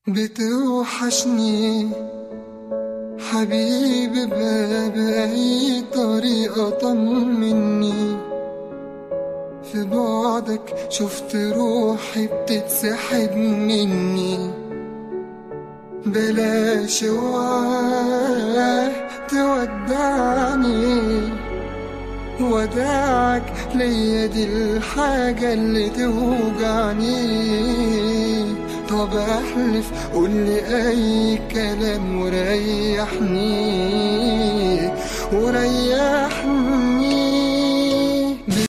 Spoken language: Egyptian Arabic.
بتوحشني حبيبي بأي طريقة طمني في بعدك شفت روحي بتتسحب مني بلاش اوعى تودعني وداعك ليا دي الحاجة اللي توجعني طب احلف قولي اي كلام وريحني وريحني